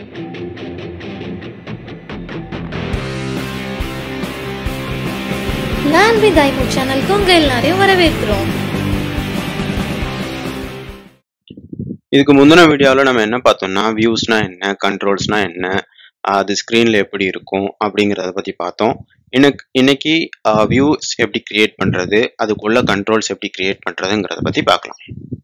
land with ஐமு சேனலுக்கு உங்க எல்லாரையும் வரவேற்கிறோம் இதுக்கு முந்தின வீடியோவில் நம்ம என்ன பார்த்தோம்னா வியூஸ்னா என்ன கண்ட்ரோல்ஸ்னா என்ன அது ஸ்க்ரீனில் எப்படி இருக்கும் அப்படிங்கிறத பற்றி பார்த்தோம் இன்னைக்கு இன்னைக்கு வியூஸ் எப்படி கிரியேட் பண்ணுறது அதுக்குள்ள கண்ட்ரோல்ஸ் எப்படி கிரியேட் பண்ணுறதுங்கிறத பற்றி பார்க்கலாம்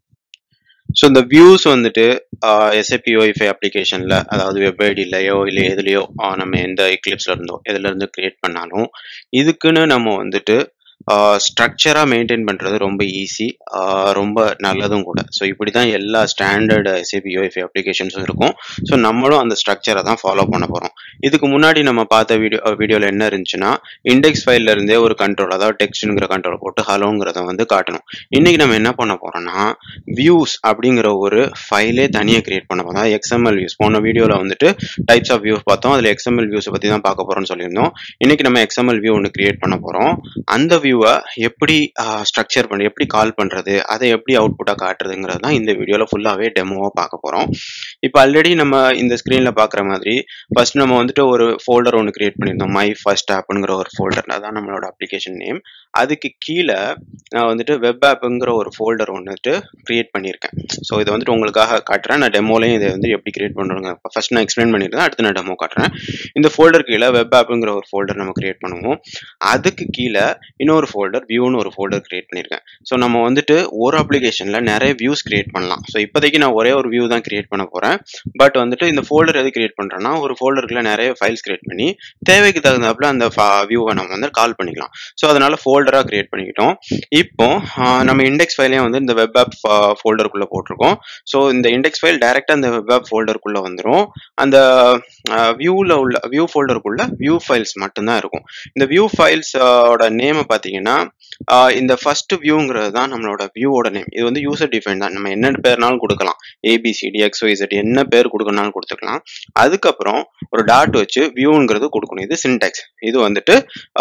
ஸோ இந்த வியூஸ் வந்துட்டு எஸ்ஏபி ஒய்ஃபை அப்ளிகேஷனில் அதாவது வெப் ஐடிலையோ இல்லை எதுலேயோ நம்ம எந்த எக்லிப்ஸில் இருந்தோ எதுலேருந்து கிரியேட் பண்ணாலும் இதுக்குன்னு நம்ம வந்துட்டு ஸ்ட்ரக்சராக மெயின்டைன் பண்ணுறது ரொம்ப ஈஸி ரொம்ப நல்லதும் கூட ஸோ இப்படி தான் எல்லா ஸ்டாண்டர்ட் எஸ்ஏபி யூஎஃப்ஐ அப்ளிகேஷன்ஸும் இருக்கும் ஸோ நம்மளும் அந்த ஸ்ட்ரக்சரை தான் ஃபாலோ பண்ண போகிறோம் இதுக்கு முன்னாடி நம்ம பார்த்த வீடியோ வீடியோவில் என்ன இருந்துச்சுன்னா இண்டெக்ஸ் ஃபைல்ல இருந்தே ஒரு கண்ட்ரோல் அதாவது டெக்ஸ்ட்ங்கிற கண்ட்ரோல் போட்டு ஹலோங்கிறத வந்து காட்டணும் இன்னைக்கு நம்ம என்ன பண்ண போகிறோம்னா வியூஸ் அப்படிங்கிற ஒரு ஃபைலே தனியாக கிரியேட் பண்ண போகிறோம் அதாவது எக்ஸ்எம்எல் வியூஸ் போன வீடியோவில் வந்துட்டு டைப்ஸ் ஆஃப் வியூஸ் பார்த்தோம் அதில் எக்ஸ்எம்எல் வியூஸை பற்றி தான் பார்க்க போகிறோம்னு சொல்லியிருந்தோம் இன்னைக்கு நம்ம எக்ஸ்எம்எல் வியூ ஒன்று கிரியேட் பண்ண போகிறோம் அந்த வியூவை எப்படி ஸ்ட்ரக்சர் பண்ணி எப்படி கால் பண்ணுறது அதை எப்படி அவுட்புட்டாக காட்டுறதுங்கிறது தான் இந்த வீடியோவில் ஃபுல்லாகவே டெமோவாக பார்க்க போகிறோம் இப்போ ஆல்ரெடி நம்ம இந்த ஸ்க்ரீனில் பார்க்குற மாதிரி ஃபர்ஸ்ட் நம்ம வந்துட்டு ஒரு ஃபோல்டர் ஒன்று கிரியேட் பண்ணியிருந்தோம் மை ஃபர்ஸ்ட் ஆப்புங்கிற ஒரு ஃபோல்டர் அதான் நம்மளோட அப்ளிகேஷன் நேம் அதுக்கு கீழே நான் வந்துட்டு வெப் ஆப்புங்கிற ஒரு ஃபோல்டர் வந்துட்டு கிரியேட் பண்ணியிருக்கேன் ஸோ இதை வந்துட்டு உங்களுக்காக காட்டுறேன் நான் டெமோலையும் இதை வந்து எப்படி கிரியேட் பண்ணுறோங்க ஃபர்ஸ்ட் நான் எக்ஸ்பிளைன் பண்ணியிருக்கேன் அடுத்து நான் டெமோ காட்டுறேன் இந்த ஃபோல்டர் கீழே வெப் ஆப்புங்கிற ஒரு ஃபோல்டர் நம்ம கிரியேட் பண்ணுவோம் அதுக்கு கீழே இன்னொரு ஃபோல்டர் வியூன்னு ஒரு ஃபோல்டர் கிரியேட் பண்ணியிருக்கேன் ஸோ நம்ம வந்துட்டு ஒரு அப்ளிகேஷனில் நிறைய வியூஸ் கிரியேட் பண்ணலாம் ஸோ இப்போதைக்கு நான் ஒரே ஒரு வியூ தான் கிரியேட் பண்ண போகிறேன் பட் வந்துட்டு இந்த ஃபோல்டர் எது கிரியேட் பண்ணுறேன்னா ஒரு ஃபோல்டருக்குள்ள நிறைய ஃபைல்ஸ் கிரியேட் பண்ணி தேவைக்கு தகுந்தாப்புல அந்த வியூவை நம்ம வந்து கால் பண்ணிக்கலாம் ஸோ அதனால ஃபோல்டராக கிரியேட் பண்ணிக்கிட்டோம் இப்போ நம்ம இண்டெக்ஸ் ஃபைலையும் வந்து இந்த வெப் ஆப் ஃபோல்டருக்குள்ளே போட்டிருக்கோம் ஸோ இந்த இண்டெக்ஸ் ஃபைல் டைரெக்டாக அந்த வெப் ஆப் ஃபோல்டருக்குள்ளே வந்துடும் அந்த வியூவில் உள்ள வியூ ஃபோல்டருக்குள்ள வியூ ஃபைல்ஸ் மட்டும்தான் இருக்கும் இந்த வியூ ஃபைல்ஸோட நேமை பார்த்தீங்கன்னா இந்த ஃபர்ஸ்ட் வியூங்கிறது தான் நம்மளோட வியூவோட நேம் இது வந்து யூசர் டிஃபைன் தான் நம்ம என்ன பேர்னாலும் கொடுக்கலாம் ஏபிசிடி எக்ஸ்ஒய்சட் என்ன பேர் கொடுக்கணும்னாலும் கொடுத்துக்கலாம் அதுக்கப்புறம் ஒரு டாட் வச்சு வியூங்கிறது கொடுக்கணும் இது சின்டாக்ஸ் இது வந்துட்டு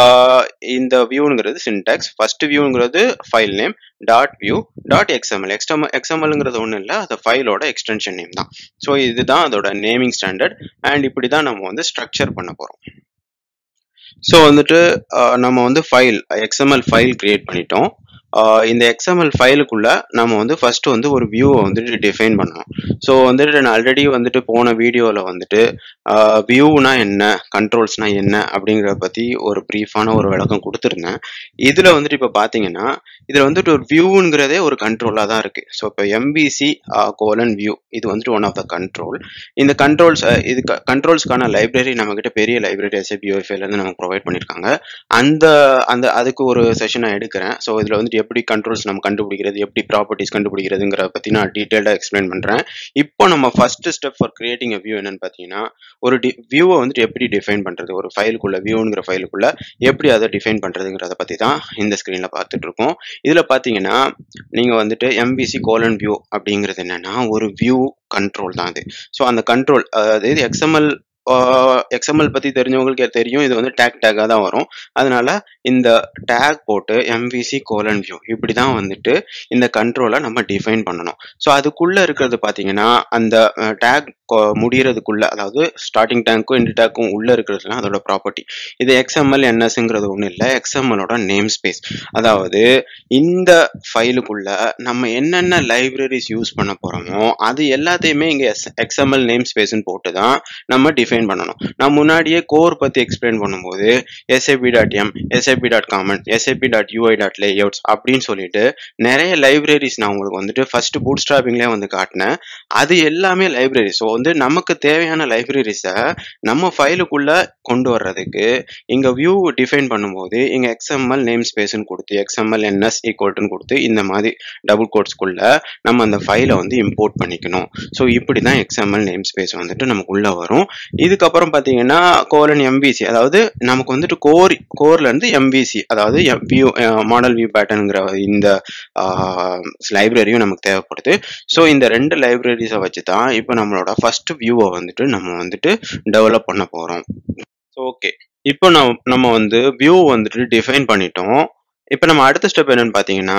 இந்த வியூங்கிறது சின்டாக்ஸ் ஃபர்ஸ்ட் வியூங்கிறது file name dot view dot XML XML எக்ஸ்எம்எல்ங்கிறது ஒன்றும் இல்லை அது ஃபைலோட எக்ஸ்டென்ஷன் நேம் தான் ஸோ இதுதான் அதோட நேமிங் ஸ்டாண்டர்ட் அண்ட் இப்படி தான் நம்ம வந்து ஸ்ட்ரக்சர் பண்ண போகிறோம் ஸோ வந்துட்டு நம்ம வந்து ஃபைல் எக்ஸ்எம்எல் ஃபைல் கிரியேட் பண்ணிட்டோம் இந்த எக்ஸ்எம்எல் ஃபைலுக்குள்ள நம்ம வந்து ஃபர்ஸ்ட் வந்து ஒரு வியூவை வந்துட்டு டிஃபைன் பண்ணணும் ஸோ வந்துட்டு நான் ஆல்ரெடி வந்துட்டு போன வீடியோவில் வந்துட்டு வியூனா என்ன கண்ட்ரோல்ஸ்னா என்ன அப்படிங்கிறத பற்றி ஒரு ப்ரீஃபான ஒரு விளக்கம் கொடுத்துருந்தேன் இதில் வந்துட்டு இப்போ பார்த்தீங்கன்னா இதில் வந்துட்டு ஒரு வியூங்கிறதே ஒரு கண்ட்ரோலாக தான் இருக்குது ஸோ இப்போ எம்பிசி கோலன் வியூ இது வந்துட்டு ஒன் ஆஃப் த கண்ட்ரோல் இந்த கண்ட்ரோல்ஸ் இது கண்ட்ரோல்ஸ்க்கான லைப்ரரி நம்மக்கிட்ட பெரிய லைப்ரரி எஸ்ஏபிஓஎஃப்ஐலேருந்து நமக்கு ப்ரொவைட் பண்ணியிருக்காங்க அந்த அந்த அதுக்கு ஒரு செஷன் நான் எடுக்கிறேன் ஸோ இதில் வந்துட்டு எப்படி கண்ட்ரோல்ஸ் நம்ம கண்டுபிடிக்கிறது எப்படி ப்ராப்பர்ட்டிஸ் கண்டுபிடிக்கிறதுங்கிறத பற்றி நான் டீட்டெயிலாக எக்ஸ்பிளைன் பண்ணுறேன் இப்போ நம்ம first step for creating a view என்னன்னு பார்த்தீங்கன்னா ஒரு டி வியூவை வந்துட்டு எப்படி டிஃபைன் பண்ணுறது ஒரு ஃபைலுக்குள்ள வியூங்கிற ஃபைலுக்குள்ள எப்படி அதை டிஃபைன் பண்ணுறதுங்கிறத பற்றி தான் இந்த ஸ்க்ரீனில் பார்த்துட்டு இருக்கோம் இதில் பார்த்தீங்கன்னா நீங்கள் வந்துட்டு எம்பிசி கோலன் வியூ அப்படிங்கிறது என்னன்னா ஒரு வியூ கண்ட்ரோல் தான் அது ஸோ அந்த கண்ட்ரோல் அதாவது எக்ஸ்எம்எல் எக்ஸ்எம்எல் பற்றி தெரிஞ்சவங்களுக்கு தெரியும் இது வந்து டேக் டேக்காக தான் வரும் அதனால இந்த டேக் போட்டு எம்விசி கோலன் வியூ இப்படி தான் வந்துட்டு இந்த கண்ட்ரோலை நம்ம டிஃபைன் பண்ணணும் ஸோ அதுக்குள்ளே இருக்கிறது பார்த்தீங்கன்னா அந்த டேக் முடியறதுக்குள்ள அதாவது ஸ்டார்டிங் டேங்க்கும் எண்ட் டேங்க்கும் உள்ள இருக்கிறதுலாம் அதோட ப்ராப்பர்ட்டி இது எக்ஸ்எம்எல் என்எஸ்ங்கிறது ஒன்றும் இல்லை எக்ஸ்எம்எலோட நேம் ஸ்பேஸ் அதாவது இந்த ஃபைலுக்குள்ள நம்ம என்னென்ன லைப்ரரிஸ் யூஸ் பண்ண போகிறோமோ அது எல்லாத்தையுமே இங்கே எஸ் எக்ஸ்எம்எல் நேம் ஸ்பேஸ்ன்னு போட்டு தான் நம்ம டிஃபைன் பண்ணணும் நான் முன்னாடியே கோர் பற்றி எக்ஸ்பிளைன் பண்ணும்போது SAP dot M SAP dot common SAP dot UI dot layouts அப்படின்னு சொல்லிட்டு நிறைய லைப்ரரிஸ் நான் உங்களுக்கு வந்துட்டு ஃபர்ஸ்ட் பூட் ஸ்டாப்பிங்லேயே வந்து காட்டினேன் அது எல்லாமே லைப்ரரி ஸோ வந்து நமக்கு தேவையான லைப்ரரிஸை நம்ம ஃபைலுக்குள்ள கொண்டு வர்றதுக்கு இங்க வியூ டிஃபைன் பண்ணும்போது இங்க எக்ஸ்எம்எல் நேம் ஸ்பேஸ்னு கொடுத்து எக்ஸ்எம்எல் என்எஸ் ஈக்குவல்ட்டுன்னு கொடுத்து இந்த மாதிரி டபுள் கோட்ஸ்குள்ள நம்ம அந்த ஃபைலை வந்து இம்போர்ட் பண்ணிக்கணும் ஸோ இப்படி தான் எக்ஸ்எம்எல் நேம் ஸ்பேஸ் வந்துட்டு நமக்கு உள்ள வரும் இதுக்கப்புறம் பார்த்தீங்கன்னா கோலன் எம்பிசி அதாவது நமக்கு வந்துட்டு கோர் கோர்ல இருந்து எம்பிசி அதாவது வியூ மாடல் வியூ பேட்டர்னுங்கிற இந்த லைப்ரரியும் நமக்கு தேவைப்படுது ஸோ இந்த ரெண்டு லைப்ரரிஸை வச்சு தான் இப்போ நம்மளோட ஃபர்ஸ்ட் வியூவை வந்துட்டு நம்ம வந்துட்டு டெவலப் பண்ண போகிறோம் ஸோ ஓகே இப்போ நம்ம நம்ம வந்து வியூ வந்துட்டு டிஃபைன் பண்ணிட்டோம் இப்போ நம்ம அடுத்த ஸ்டெப் என்னன்னு பார்த்தீங்கன்னா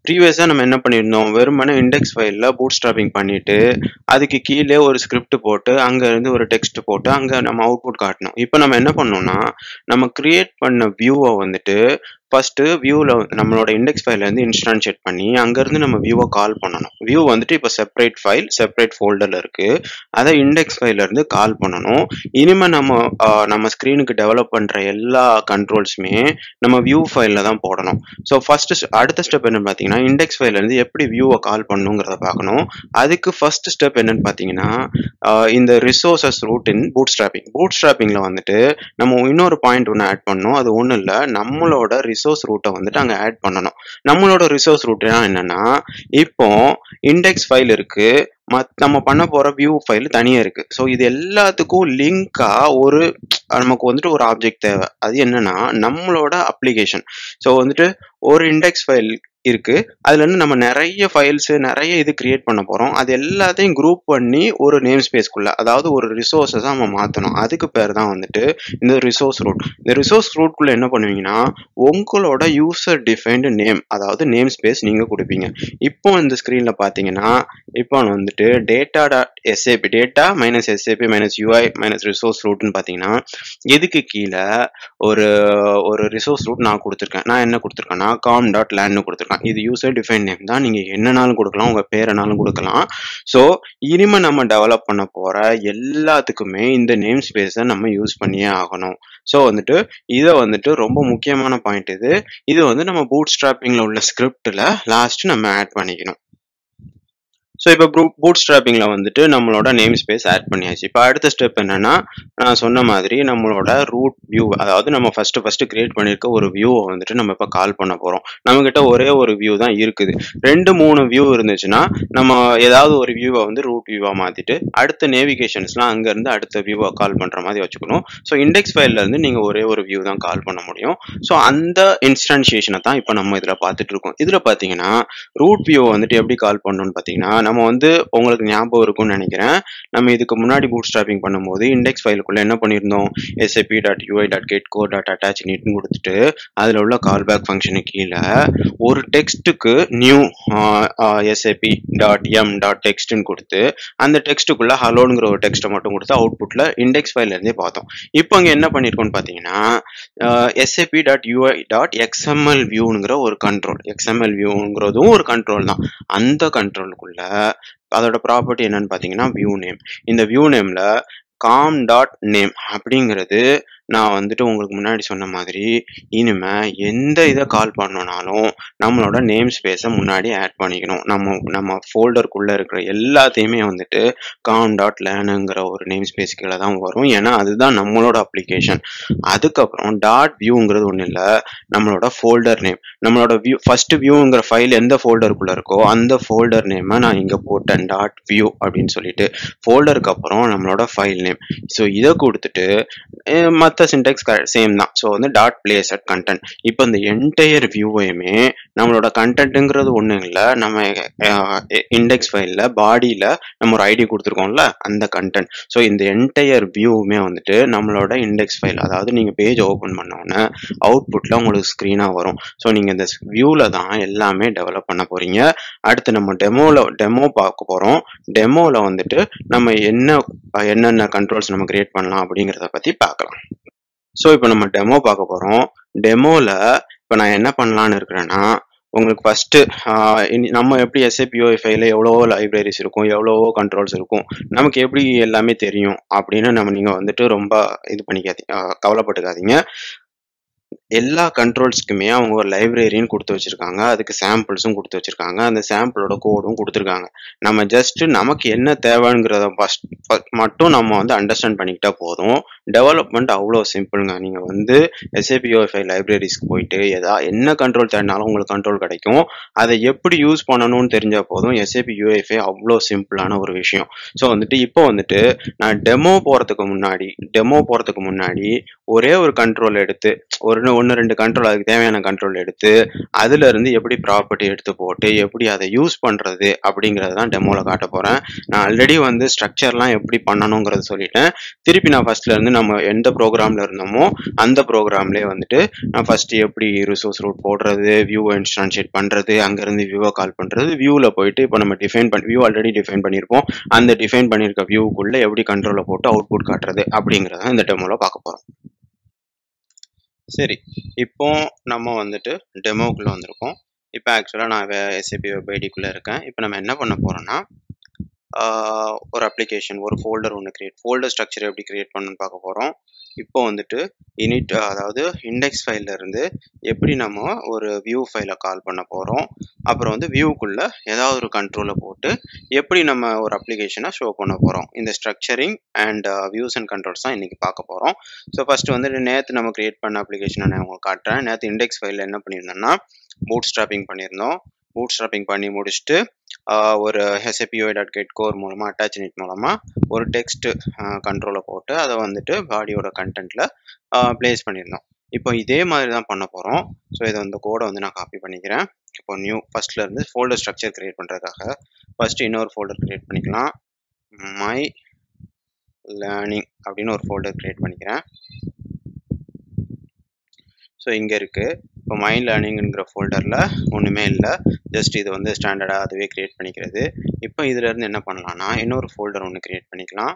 ப்ரீவியஸாக நம்ம என்ன பண்ணியிருந்தோம் வெறுமனே இண்டெக்ஸ் ஃபைலில் பூட் ஸ்ட்ராப்பிங் பண்ணிட்டு அதுக்கு கீழே ஒரு ஸ்கிரிப்ட் போட்டு அங்கேருந்து ஒரு டெக்ஸ்ட் போட்டு அங்கே நம்ம அவுட்புட் காட்டணும் இப்போ நம்ம என்ன பண்ணோம்னா நம்ம கிரியேட் பண்ண வியூவை வந்துட்டு ஃபர்ஸ்ட் வியூவில் நம்மளோட இண்டெக்ஸ் ஃபைல்லேருந்து இன்ஸ்டான்ஷியேட் பண்ணி அங்கேருந்து நம்ம வியூவை கால் பண்ணணும் வியூ வந்துட்டு இப்போ செப்பரேட் ஃபைல் செப்பரேட் ஃபோல்டரில் இருக்குது அதை இண்டெக்ஸ் ஃபைல்லேருந்து கால் பண்ணணும் இனிமேல் நம்ம ஆஹ், நம்ம ஸ்க்ரீனுக்கு டெவலப் பண்ணுற எல்லா கண்ட்ரோல்ஸுமே நம்ம வியூ ஃபைலில் தான் போடணும் ஸோ ஃபர்ஸ்ட் அடுத்த ஸ்டெப் என்னன்னு பார்த்தீங்கன்னா இண்டெக்ஸ் ஃபைல்லேருந்து எப்படி வியூவை கால் பண்ணணுங்கிறத பார்க்கணும் அதுக்கு ஃபர்ஸ்ட் ஸ்டெப் என்னன்னு பார்த்தீங்கன்னா ஆஹ், இந்த resources root in bootstrapping பூட் ஸ்ட்ராப்பிங்கில் வந்துட்டு நம்ம இன்னொரு பாயிண்ட் ஒன்று ஆட் பண்ணணும் அது ஒன்றும் இல்லை நம்மளோட ரிசோர்ஸ் ரூட்டை வந்துட்டு அங்கே ஆட் பண்ணணும் நம்மளோட ரிசோர்ஸ் ரூட்னா என்னன்னா இப்போ இண்டெக்ஸ் ஃபைல் இருக்கு மத் நம்ம பண்ண போற வியூ ஃபைல் தனியா இருக்கு ஸோ இது எல்லாத்துக்கும் லிங்கா ஒரு நமக்கு வந்துட்டு ஒரு ஆப்ஜெக்ட் தேவை அது என்னன்னா நம்மளோட அப்ளிகேஷன் ஸோ வந்துட்டு ஒரு இண்டெக்ஸ் ஃபைல் இருக்கு அதுல இருந்து நம்ம நிறைய ஃபைல்ஸ் நிறைய இது கிரியேட் பண்ண போறோம் அது எல்லாத்தையும் குரூப் பண்ணி ஒரு நேம் ஸ்பேஸ்க்குள்ள அதாவது ஒரு ரிசோர்ஸஸ் நம்ம மாத்தணும் அதுக்கு பேர் தான் வந்துட்டு இந்த ரிசோர்ஸ் ரூட் இந்த ரிசோர்ஸ் ரூட்குள்ள என்ன பண்ணுவீங்கன்னா உங்களோட யூசர் டிஃபைன்டு நேம் அதாவது நேம் ஸ்பேஸ் நீங்க கொடுப்பீங்க இப்போ இந்த ஸ்க்ரீன்ல பாத்தீங்கன்னா இப்போ வந்துட்டு data dot SAP data minus SAP minus UI minus resource ரூட்னு பார்த்தீங்கன்னா எதுக்கு கீழே ஒரு ஒரு ரிசோர்ஸ் ரூட் நான் கொடுத்துருக்கேன் நான் என்ன கொடுத்துருக்கேன்னா காம் டாட் லேண்ட்னு கொடுத்துருக்கேன் இது யூசர் டிஃபைன் நேம் தான் நீங்கள் என்னனாலும் கொடுக்கலாம் உங்கள் பேரனாலும் கொடுக்கலாம் ஸோ இனிமே நம்ம டெவலப் பண்ண போகிற எல்லாத்துக்குமே இந்த நேம் ஸ்பேஸை நம்ம யூஸ் பண்ணியே ஆகணும் ஸோ வந்துட்டு இதை வந்துட்டு ரொம்ப முக்கியமான பாயிண்ட் இது இது வந்து நம்ம பூட் ஸ்ட்ராப்பிங்கில் உள்ள ஸ்கிரிப்டில் லாஸ்ட் நம்ம ஆட் பண்ணிக்கணும் ஸோ இப்போ பூட் ஸ்ட்ராப்பிங்கில் வந்துட்டு நம்மளோட நேம் ஸ்பேஸ் ஆட் பண்ணியாச்சு இப்போ அடுத்த ஸ்டெப் என்னன்னா நான் சொன்ன மாதிரி நம்மளோட ரூட் வியூ அதாவது நம்ம ஃபர்ஸ்ட் ஃபர்ஸ்ட் கிரியேட் பண்ணியிருக்க ஒரு வியூவை வந்துட்டு நம்ம இப்போ கால் பண்ண போகிறோம் நம்மக்கிட்ட ஒரே ஒரு வியூ தான் இருக்குது ரெண்டு மூணு வியூ இருந்துச்சுன்னா நம்ம ஏதாவது ஒரு வியூவை வந்து ரூட் வியூவாக மாற்றிட்டு அடுத்த நேவிகேஷன்ஸ்லாம் அங்கேருந்து அடுத்த வியூவை கால் பண்ணுற மாதிரி வச்சுக்கணும் ஸோ இண்டெக்ஸ் ஃபைல்லேருந்து நீங்கள் ஒரே ஒரு வியூ தான் கால் பண்ண முடியும் ஸோ அந்த இன்ஸ்டன்ஷியேஷனை தான் இப்போ நம்ம இதில் பார்த்துட்டு இருக்கோம் இதில் பார்த்தீங்கன்னா ரூட் வியூ வந்துட்டு எப்படி கால் பண்ணணும்னு பார்த்தீங்கன்னா நம்ம வந்து உங்களுக்கு ஞாபகம் இருக்கும்னு நினைக்கிறேன் நம்ம இதுக்கு முன்னாடி பூட் ஸ்டாப்பிங் பண்ணும்போது இண்டெக்ஸ் ஃபைலுக்குள்ள என்ன பண்ணியிருந்தோம் SAP dot UI dot get core dot attach நீட்னு கொடுத்துட்டு அதில் உள்ள கால் பேக் ஃபங்க்ஷனுக்கு கீழே ஒரு டெக்ஸ்ட்டுக்கு new SAP dot M dot டெக்ஸ்ட்னு கொடுத்து அந்த டெக்ஸ்ட்டுக்குள்ள ஹலோங்கிற ஒரு டெக்ஸ்ட்டை மட்டும் கொடுத்து அவுட்புட்டில் இண்டெக்ஸ் ஃபைல்லேருந்தே பார்த்தோம் இப்போ அங்கே என்ன பண்ணியிருக்கோம்னு பார்த்தீங்கன்னா SAP dot UI dot XML வியூங்கிற ஒரு கண்ட்ரோல் எக்ஸ்எம்எல் வியூங்கிறதும் ஒரு கண்ட்ரோல் தான் அந்த கண்ட்ரோலுக்குள்ள அதோட ப்ராப்பர்ட்டி என்னன்னு பார்த்தீங்கன்னா வியூ நேம் இந்த வியூ நேமில் காம் டாட் நேம் அப்படிங்கிறது நான் வந்துட்டு உங்களுக்கு முன்னாடி சொன்ன மாதிரி இனிமே எந்த இதை கால் பண்ணோனாலும் நம்மளோட நேம் ஸ்பேஸை முன்னாடி ஆட் பண்ணிக்கணும் நம்ம நம்ம ஃபோல்டருக்குள்ளே இருக்கிற எல்லாத்தையுமே வந்துட்டு காம் டாட் லேனுங்கிற ஒரு நேம் ஸ்பேஸ் கீழே தான் வரும் ஏன்னா அதுதான் நம்மளோட அப்ளிகேஷன் அதுக்கப்புறம் டாட் வியூங்கிறது ஒன்றும் இல்லை நம்மளோட ஃபோல்டர் நேம் நம்மளோட வியூ ஃபர்ஸ்ட் வியூங்கிற ஃபைல் எந்த ஃபோல்டருக்குள்ளே இருக்கோ அந்த ஃபோல்டர் நேமை நான் இங்கே போட்டேன் டாட் வியூ அப்படின்னு சொல்லிட்டு ஃபோல்டருக்கு அப்புறம் நம்மளோட ஃபைல் நேம் ஸோ இதை கொடுத்துட்டு மற்ற சின்டெக்ஸ் சேம் தான் ஸோ வந்து டாட் பிளேஸ் அட் கண்டென்ட் இப்போ இந்த என்டையர் வியூவையுமே நம்மளோட கண்டென்ட்டுங்கிறது ஒன்றும் இல்லை நம்ம இண்டெக்ஸ் ஃபைலில் பாடியில் நம்ம ஒரு ஐடி கொடுத்துருக்கோம்ல அந்த கண்டென்ட் ஸோ இந்த என்டையர் வியூவுமே வந்துட்டு நம்மளோட இண்டெக்ஸ் ஃபைல் அதாவது நீங்கள் பேஜ் ஓப்பன் பண்ணோன்னே அவுட்புட்டில் உங்களுக்கு ஸ்க்ரீனாக வரும் ஸோ நீங்கள் இந்த வியூவில் தான் எல்லாமே டெவலப் பண்ண போகிறீங்க அடுத்து நம்ம டெமோவில் டெமோ பார்க்க போகிறோம் டெமோவில் வந்துட்டு நம்ம என்ன என்னென்ன கண்ட்ரோல்ஸ் நம்ம கிரியேட் பண்ணலாம் அப்படிங்கிறத பற்றி பார்க்கலாம் ஸோ இப்போ நம்ம டெமோ பார்க்க போகிறோம் டெமோவில் இப்போ நான் என்ன பண்ணலான்னு இருக்கிறேன்னா உங்களுக்கு ஃபஸ்ட்டு நம்ம எப்படி எஸ்ஏபிஓ ஃபைல எவ்வளவோ லைப்ரரிஸ் இருக்கும் எவ்வளவோ கண்ட்ரோல்ஸ் இருக்கும் நமக்கு எப்படி எல்லாமே தெரியும் அப்படின்னு நம்ம நீங்கள் வந்துட்டு ரொம்ப இது பண்ணிக்காதீங்க கவலைப்பட்டுக்காதீங்க எல்லா கண்ட்ரோல்ஸ்க்குமே அவங்க ஒரு லைப்ரரின்னு கொடுத்து வச்சிருக்காங்க அதுக்கு சாம்பிள்ஸும் கொடுத்து வச்சிருக்காங்க அந்த சாம்பிளோட கோடும் கொடுத்துருக்காங்க நம்ம ஜஸ்ட் நமக்கு என்ன தேவைங்கிறத ஃபஸ்ட் மட்டும் நம்ம வந்து அண்டர்ஸ்டாண்ட் பண்ணிக்கிட்டா போதும் டெவலப்மெண்ட் அவ்வளோ சிம்பிளுங்க நீங்கள் வந்து எஸ்ஏபிஓஎஃப்ஐ லைப்ரரிஸ்க்கு போயிட்டு எதா என்ன கண்ட்ரோல் தேடினாலும் உங்களுக்கு கண்ட்ரோல் கிடைக்கும் அதை எப்படி யூஸ் பண்ணணும்னு தெரிஞ்சால் போதும் எஸ்ஏபி யூஎஃப்ஐ அவ்வளோ சிம்பிளான ஒரு விஷயம் ஸோ வந்துட்டு இப்போ வந்துட்டு நான் டெமோ போகிறதுக்கு முன்னாடி டெமோ போகிறதுக்கு முன்னாடி ஒரே ஒரு கண்ட்ரோல் எடுத்து ஒரு ஒன்று ரெண்டு கண்ட்ரோல் அதுக்கு தேவையான கண்ட்ரோல் எடுத்து அதுல இருந்து எப்படி ப்ராப்பர்ட்டி எடுத்து போட்டு எப்படி அதை யூஸ் பண்றது அப்படிங்கறத தான் டெமோல காட்ட போறேன் நான் ஆல்ரெடி வந்து ஸ்ட்ரக்சர்லாம் எப்படி பண்ணணுங்கிறத சொல்லிட்டேன் திருப்பி நான் ஃபர்ஸ்ட்ல இருந்து நம்ம எந்த ப்ரோக்ராம்ல இருந்தோமோ அந்த ப்ரோக்ராம்லேயே வந்துட்டு நான் ஃபர்ஸ்ட் எப்படி ரிசோர்ஸ் ரூட் போடுறது வியூ இன்ஸ்டான்ஷியேட் பண்றது அங்கிருந்து வியூவை கால் பண்றது வியூவில் போயிட்டு இப்போ நம்ம டிஃபைன் பண்ணி வியூ ஆல்ரெடி டிஃபைன் பண்ணியிருப்போம் அந்த டிஃபைன் பண்ணியிருக்க வியூக்குள்ள எப்படி கண்ட்ரோலை போட்டு அவுட்புட் காட்டுறது அப்படிங்கிறத இந்த டெமோல பார்க்க போறோம் சரி இப்போ நம்ம வந்துட்டு டெமோக்குள்ள வந்திருக்கோம் இப்போ ஆக்சுவலாக நான் எஸ்ஏபி வெப் ஐடிக்குள்ளே இருக்கேன் இப்போ நம்ம என்ன பண்ண போறோம்னா ஆஹ் ஒரு அப்ளிகேஷன் ஒரு ஃபோல்டர் ஒன்று கிரியேட் ஃபோல்டர் ஸ்ட்ரக்சர் எப்படி கிரியேட் பண்ணணும்னு பார்க்க போகிறோம் இப்போ வந்துட்டு இனிட் அதாவது இண்டெக்ஸ் ஃபைல்ல இருந்து எப்படி நம்ம ஒரு வியூ ஃபைலை கால் பண்ண போகிறோம் அப்புறம் வந்து வியூக்குள்ள ஏதாவது ஒரு கண்ட்ரோலை போட்டு எப்படி நம்ம ஒரு அப்ளிகேஷனை ஷோ பண்ண போகிறோம் இந்த ஸ்ட்ரக்சரிங் அண்ட் வியூஸ் அண்ட் கண்ட்ரோல்ஸ் தான் இன்றைக்கி பார்க்க போகிறோம் ஸோ ஃபஸ்ட்டு வந்து நேற்று நம்ம கிரியேட் பண்ண அப்ளிகேஷனை நான் உங்களுக்கு காட்டுறேன் நேற்று இண்டெக்ஸ் ஃபைலில் என்ன பண்ணியிருந்தோம்னா பூட் ஸ்ட்ராப்பிங் பண்ணியிருந்தோம் பூட் ஸ்ட்ராப்பிங் பண்ணி முடிச்சுட்டு ஆஹ் ஒரு ஹெச்ஏபிஓ டாட் கெட் கோர் மூலமாக அட்டாச் யூனிட் மூலமாக ஒரு டெக்ஸ்ட் கண்ட்ரோலை போட்டு அதை வந்துட்டு பாடியோட கண்டென்ட்டில் ப்ளேஸ் பண்ணியிருந்தோம் இப்போ இதே மாதிரி தான் பண்ண போகிறோம் ஸோ இதை வந்து கோடை வந்து நான் காப்பி பண்ணிக்கிறேன் இப்போ நியூ ஃபர்ஸ்ட்ல இருந்து ஃபோல்டர் ஸ்ட்ரக்சர் கிரியேட் பண்ணுறதுக்காக ஃபர்ஸ்ட் இன்னொரு ஃபோல்டர் கிரியேட் பண்ணிக்கலாம் மை லேர்னிங் அப்படின்னு ஒரு ஃபோல்டர் கிரியேட் பண்ணிக்கிறேன் ஸோ இங்கே இருக்குது இப்போ மைண்ட் லேர்னிங்கிற ஃபோல்டரில் ஒன்றுமே இல்லை ஜஸ்ட் இது வந்து ஸ்டாண்டர்டாக அதுவே க்ரியேட் பண்ணிக்கிறது இப்போ இதுலேருந்து என்ன பண்ணலாம்னா இன்னொரு ஃபோல்டர் ஒன்று க்ரியேட் பண்ணிக்கலாம்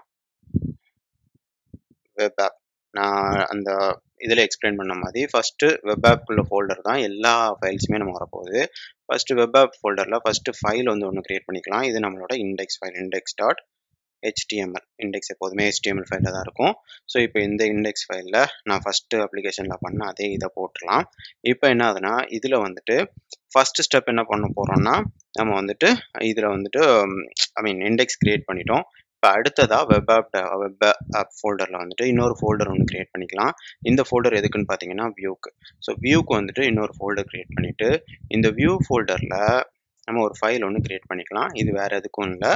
வெப் ஆப் நான் அந்த இதில் எக்ஸ்பிளைன் பண்ண மாதிரி ஃபஸ்ட்டு வெப் ஆப்குள்ள ஃபோல்டர் தான் எல்லா ஃபைல்ஸுமே நம்ம வரப்போகுது ஃபஸ்ட்டு வெப் ஆப் ஃபோல்டரில் ஃபஸ்ட்டு ஃபைல் வந்து ஒன்று க்ரியேட் பண்ணிக்கலாம் இது நம்மளோட index file index dot HTML index எப்போதுமே ஹெச்டிஎம்எல் ஃபைலில் தான் இருக்கும் ஸோ இப்போ இந்த இண்டெக்ஸ் ஃபைலில் நான் ஃபஸ்ட்டு அப்ளிகேஷனில் பண்ண அதே இதை போட்டுடலாம் இப்போ என்ன ஆகுதுன்னா இதில் வந்துட்டு ஃபஸ்ட்டு ஸ்டெப் என்ன பண்ண போகிறோம்னா நம்ம வந்துட்டு இதில் வந்துட்டு ஐ மீன் இண்டெக்ஸ் க்ரியேட் பண்ணிட்டோம் இப்போ அடுத்ததாக வெப் ஆப் வெப் ஆப் ஃபோல்டரில் வந்துட்டு இன்னொரு ஃபோல்டர் ஒன்று க்ரியேட் பண்ணிக்கலாம் இந்த ஃபோல்டர் எதுக்குன்னு பார்த்தீங்கன்னா வியூக்கு ஸோ வியூக்கு வந்துட்டு இன்னொரு ஃபோல்டர் க்ரியேட் பண்ணிவிட்டு இந்த வியூ ஃபோல்டரில் நம்ம ஒரு ஃபைல் ஒன்று க்ரியேட் பண்ணிக்கலாம் இது வேறு எதுக்கும் இல்லை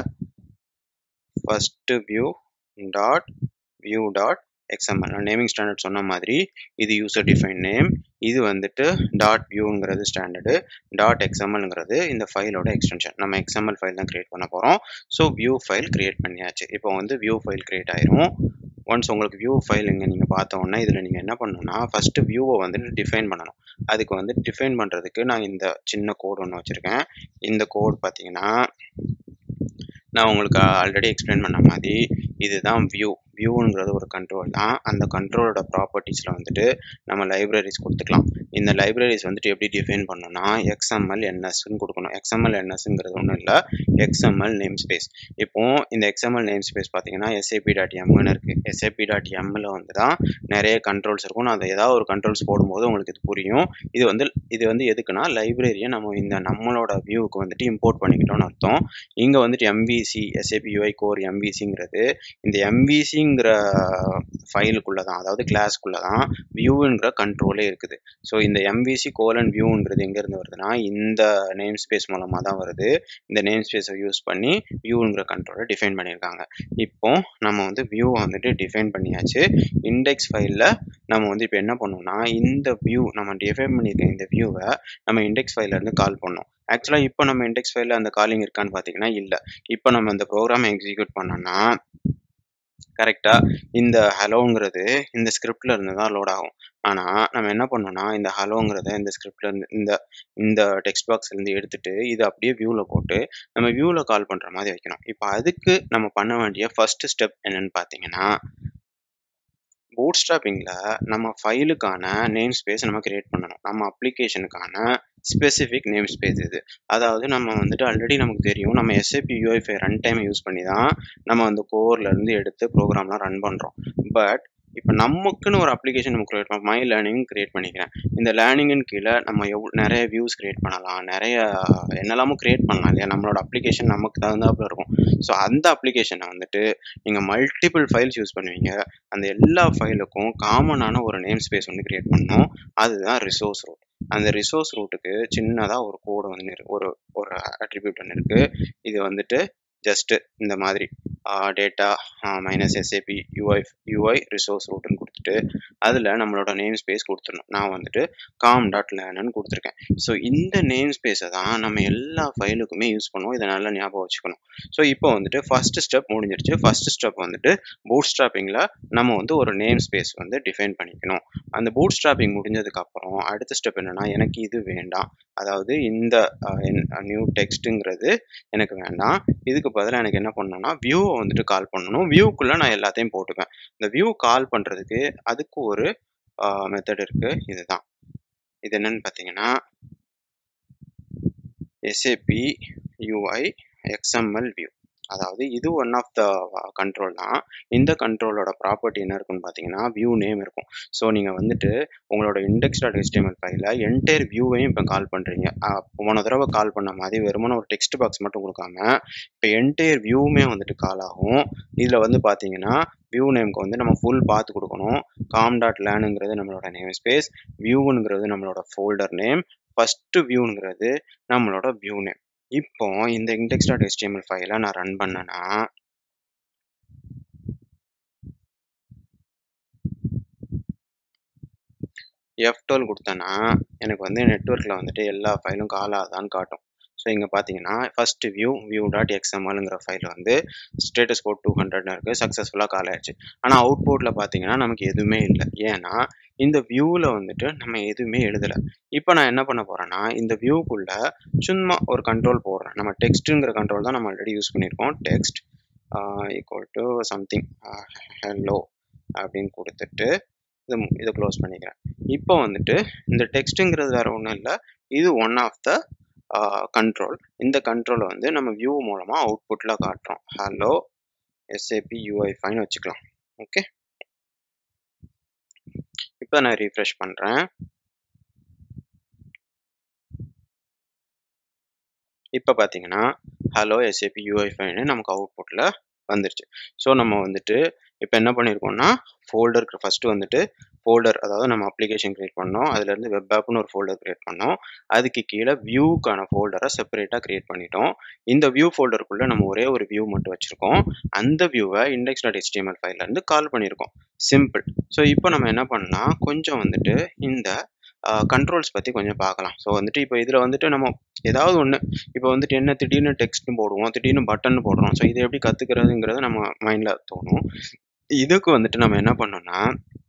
first view dot view dot XML நான் நேமிங் ஸ்டாண்டர்ட் சொன்ன மாதிரி இது யூசர் டிஃபைன் நேம் இது வந்துட்டு டாட் வியூங்கிறது ஸ்டாண்டர்டு டாட் எக்ஸ்எம்எல்ங்கிறது இந்த ஃபைலோட எக்ஸ்டென்ஷன் நம்ம எக்ஸ்எம்எல் ஃபைல் தான் கிரியேட் பண்ண போகிறோம் ஸோ வியூ ஃபைல் கிரியேட் பண்ணியாச்சு இப்போ வந்து வியூ ஃபைல் கிரியேட் ஆயிரும் ஒன்ஸ் உங்களுக்கு வியூ ஃபைல் இங்கே நீங்கள் பார்த்த உடனே இதில் நீங்கள் என்ன பண்ணணும்னா ஃபஸ்ட்டு வியூவை வந்துட்டு டிஃபைன் பண்ணணும் அதுக்கு வந்து டிஃபைன் பண்ணுறதுக்கு நான் இந்த சின்ன கோட் ஒன்று வச்சுருக்கேன் இந்த கோட் பார்த்தீங்கன்னா நான் உங்களுக்கு ஆல்ரெடி எக்ஸ்பிளைன் பண்ண மாதிரி இதுதான் வியூ வியூங்கிறது ஒரு கண்ட்ரோல் தான் அந்த கண்ட்ரோலோட ப்ராப்பர்ட்டிஸில் வந்துட்டு நம்ம லைப்ரரிஸ் கொடுத்துக்கலாம் இந்த லைப்ரரிஸ் வந்துட்டு எப்படி டிஃபைன் பண்ணணும்னா எக்ஸ்எம்எல் என்எஸ்ன்னு கொடுக்கணும் எக்ஸ்எம்எல் என்எஸ்ங்கிறது ஒன்றும் இல்லை எக்ஸ்எம்எல் நேம் ஸ்பேஸ் இப்போ இந்த எக்ஸ்எம்எல் நேம் ஸ்பேஸ் பார்த்தீங்கன்னா எஸ்ஏபி டாட் எம்னு இருக்குது எஸ்ஏபி டாட் எம்மில் வந்து தான் நிறைய கண்ட்ரோல்ஸ் இருக்கும் நான் அதை ஏதாவது ஒரு கண்ட்ரோல்ஸ் போடும்போது உங்களுக்கு இது புரியும் இது வந்து இது வந்து எதுக்குன்னா லைப்ரரியை நம்ம இந்த நம்மளோட வியூவுக்கு வந்துட்டு இம்போர்ட் பண்ணிக்கிட்டோம்னு அர்த்தம் இங்கே வந்துட்டு எம்விசி எஸ்ஏபி யூஐ கோர் எம்விசிங்கிறது இந்த எம்விசிங்கிற ஃபைலுக்குள்ளே தான் அதாவது கிளாஸ்க்குள்ளே தான் வியூங்கிற கண்ட்ரோலே இருக்குது ஸோ இந்த எம்விசி கோலன் வியூங்கிறது எங்கேருந்து வருதுன்னா இந்த நேம் ஸ்பேஸ் மூலமாக தான் வருது இந்த நேம் ஸ்பேஸை யூஸ் பண்ணி வியூங்கிற கண்ட்ரோலை டிஃபைன் பண்ணியிருக்காங்க இப்போ நம்ம வந்து வியூவை வந்துட்டு டிஃபைன் பண்ணியாச்சு இண்டெக்ஸ் ஃபைலில் நம்ம வந்து இப்போ என்ன பண்ணோம்னா இந்த வியூ நம்ம டிஃபைன் பண்ணியிருக்க இந்த வியூவை நம்ம இண்டெக்ஸ் ஃபைல்லேருந்து கால் பண்ணோம் ஆக்சுவலாக இப்போ நம்ம இண்டெக்ஸ் ஃபைலில் அந்த காலிங் இருக்கான்னு பார்த்தீங்கன்னா இல்லை இப்போ நம்ம இந்த ப்ரோக்ராமை எக்ஸிக்யூட் பண்ணோம்னா கரெக்டாக இந்த ஹலோங்கிறது இந்த ஸ்கிரிப்டில் இருந்து தான் லோட் ஆகும் ஆனால் நம்ம என்ன பண்ணோம்னா இந்த ஹலோங்கிறத இந்த ஸ்கிரிப்டில் இருந்து இந்த இந்த டெக்ஸ்ட் பாக்ஸ்லேருந்து எடுத்துட்டு இதை அப்படியே வியூவில் போட்டு நம்ம வியூவில் கால் பண்ணுற மாதிரி வைக்கணும் இப்போ அதுக்கு நம்ம பண்ண வேண்டிய ஃபர்ஸ்ட் ஸ்டெப் என்னன்னு பார்த்தீங்கன்னா பூட் ஸ்ட்ராப்பிங்கில் நம்ம ஃபைலுக்கான நேம் ஸ்பேஸ் நம்ம கிரியேட் பண்ணணும் நம்ம அப்ளிகேஷனுக்கான ஸ்பெசிஃபிக் நேம் ஸ்பேஸ் இது அதாவது நம்ம வந்துட்டு ஆல்ரெடி நமக்கு தெரியும் நம்ம SAP UI five run time use பண்ணி தான் நம்ம அந்த கோர்லேருந்து எடுத்து ப்ரோக்ராம்லாம் ரன் பண்ணுறோம் பட் இப்போ நமக்குன்னு ஒரு அப்ளிகேஷன் நம்ம கிரியேட் பண்ண மை லேர்னிங் கிரியேட் பண்ணிக்கிறேன் இந்த லேர்னிங்கின் கீழே நம்ம எவ் நிறைய வியூஸ் கிரியேட் பண்ணலாம் நிறைய என்னெல்லாமோ கிரியேட் பண்ணலாம் இல்லையா நம்மளோட அப்ளிகேஷன் நமக்கு தகுந்தாப்புல இருக்கும் ஸோ அந்த அப்ளிகேஷனை வந்துட்டு நீங்கள் மல்டிபிள் ஃபைல்ஸ் யூஸ் பண்ணுவீங்க அந்த எல்லா ஃபைலுக்கும் காமனான ஒரு நேம் ஸ்பேஸ் ஒன்று கிரியேட் பண்ணணும் அதுதான் ரிசோர்ஸ் ரூட் அந்த ரிசோர்ஸ் ரூட்டுக்கு சின்னதாக ஒரு கோடு வந்து இருக்கு ஒரு ஒரு அட்ரிபியூட் ஒன்று இருக்குது இது வந்துட்டு ஜஸ்ட்டு இந்த மாதிரி data minus SAP UI UI resource ரூட்னு கொடுத்துட்டு அதில் நம்மளோட நேம் ஸ்பேஸ் கொடுத்துடணும் நான் வந்துட்டு காம் டாட் லேர்னு கொடுத்துருக்கேன் ஸோ இந்த நேம் ஸ்பேஸை தான் நம்ம எல்லா ஃபைலுக்குமே யூஸ் பண்ணுவோம் இதை நல்லா ஞாபகம் வச்சுக்கணும் ஸோ இப்போ வந்துட்டு ஃபஸ்ட்டு ஸ்டெப் முடிஞ்சிருச்சு ஃபஸ்ட்டு ஸ்டெப் வந்துட்டு பூட் ஸ்ட்ராப்பிங்கில் நம்ம வந்து ஒரு நேம் ஸ்பேஸ் வந்து டிஃபைன் பண்ணிக்கணும் அந்த பூட் ஸ்ட்ராப்பிங் முடிஞ்சதுக்கப்புறம் அடுத்த ஸ்டெப் என்னென்னா எனக்கு இது வேண்டாம் அதாவது இந்த நியூ டெக்ஸ்ட்டுங்கிறது எனக்கு வேண்டாம் இதுக்கு பதிலாக எனக்கு என்ன பண்ணணும்னா வியூவை வந்துட்டு கால் பண்ணணும் வியூக்குள்ளே நான் எல்லாத்தையும் போட்டுப்பேன் இந்த வியூ கால் பண்ணுறதுக்கு அதுக்கு ஒரு மெத்தட் இருக்குது இதுதான் இது என்னன்னு பார்த்தீங்கன்னா எஸ்ஏபி யூஐ எக்ஸ்எம்எல் வியூ அதாவது இது ஒன் ஆஃப் த கண்ட்ரோல் தான் இந்த கண்ட்ரோலோட ப்ராப்பர்ட்டி என்ன இருக்குன்னு பார்த்தீங்கன்னா வியூ நேம் இருக்கும் ஸோ நீங்கள் வந்துட்டு உங்களோட இண்டெக்ஸ் டாட் எஸ்டிஎம்எல் ஃபைலில் என்டையர் வியூவையும் இப்போ கால் பண்ணுறீங்க போன தடவை கால் பண்ண மாதிரி வெறுமனே ஒரு டெக்ஸ்ட் பாக்ஸ் மட்டும் கொடுக்காம இப்போ என்டையர் வியூவுமே வந்துட்டு கால் ஆகும் இதில் வந்து பார்த்தீங்கன்னா வியூ நேம்க்கு வந்து நம்ம ஃபுல் பார்த்து கொடுக்கணும் காம் டாட் லேனுங்கிறது நம்மளோட நேம் ஸ்பேஸ் வியூங்கிறது நம்மளோட ஃபோல்டர் நேம் ஃபஸ்ட்டு வியூங்கிறது நம்மளோட வியூ நேம் இப்போ இந்த இண்டெக்ஸ் டாட் எஸ்டிஎம்எல் ஃபைலை நான் ரன் பண்ணேன்னா எஃப் டுவெல் கொடுத்தேன்னா எனக்கு வந்து நெட்ஒர்க்கில் வந்துட்டு எல்லா ஃபைலும் கால் ஆகுதான்னு காட்டும் ஸோ இங்கே பார்த்தீங்கன்னா ஃபஸ்ட்டு வியூ வியூ டாட் எக்ஸ்எம்எல்ங்கிற ஃபைல் வந்து ஸ்டேட்டஸ் கோட் டூ ஹண்ட்ரட்னு இருக்குது சக்ஸஸ்ஃபுல்லாக கால் ஆயிடுச்சு ஆனால் அவுட்புட்டில் பார்த்தீங்கன்னா நமக்கு எதுவுமே இல்லை ஏன்னா இந்த வியூவில் வந்துட்டு நம்ம எதுவுமே எழுதலை இப்போ நான் என்ன பண்ண போகிறேன்னா இந்த வியூக்குள்ளே சும்மா ஒரு கண்ட்ரோல் போடுறேன் நம்ம டெக்ஸ்ட்டுங்கிற கண்ட்ரோல் தான் நம்ம ஆல்ரெடி யூஸ் பண்ணியிருக்கோம் text equal to something hello அப்படின்னு கொடுத்துட்டு இது இதை க்ளோஸ் பண்ணிக்கிறேன் இப்போ வந்துட்டு இந்த டெக்ஸ்ட்டுங்கிறது வேறு ஒன்றும் இல்லை இது ஒன் ஆஃப் த கண்ட்ரோல் இந்த கண்ட்ரோலை வந்து நம்ம வியூ மூலமாக அவுட்புட்டில் காட்டுறோம் ஹலோ எஸ்ஏபி யூஐ ஃபைன் வச்சுக்கலாம் ஓகே இப்போ நான் ரீஃப்ரெஷ் பண்ணுறேன் இப்போ பார்த்தீங்கன்னா ஹலோ எஸ்ஏபி யூஐ ஃபைனு நமக்கு அவுட்புட்டில் வந்துருச்சு ஸோ நம்ம வந்துட்டு இப்போ என்ன பண்ணியிருக்கோம்னா ஃபோல்டருக்கு ஃபஸ்ட்டு வந்துட்டு ஃபோல்டர் அதாவது நம்ம அப்ளிகேஷன் க்ரியேட் பண்ணோம் அதுலேருந்து வெப் ஆப்னு ஒரு ஃபோல்டர் க்ரியேட் பண்ணோம் அதுக்கு கீழே வியூக்கான ஃபோல்டரை செப்பரேட்டாக க்ரியேட் பண்ணிட்டோம் இந்த வியூ ஃபோல்டருக்குள்ளே நம்ம ஒரே ஒரு வியூ மட்டும் வச்சுருக்கோம் அந்த வியூவை இண்டெக்ஸ் டாட் எஸ்டிஎம்எல் ஃபைல்லேருந்து கால் பண்ணியிருக்கோம் சிம்பிள் ஸோ இப்போ நம்ம என்ன பண்ணலாம் கொஞ்சம் வந்துட்டு இந்த கண்ட்ரோல்ஸ் பற்றி கொஞ்சம் பார்க்கலாம் ஸோ வந்துட்டு இப்போ இதில் வந்துட்டு நம்ம ஏதாவது ஒன்று இப்போ வந்துட்டு என்ன திடீர்னு டெக்ஸ்ட்னு போடுவோம் திடீர்னு பட்டன் போடுறோம் ஸோ இதை எப்படி கற்றுக்கிறதுங்கிறது நம்ம மைண்டில் தோணும் இதுக்கு வந்துட்டு நம்ம என்ன பண்ணோம்னா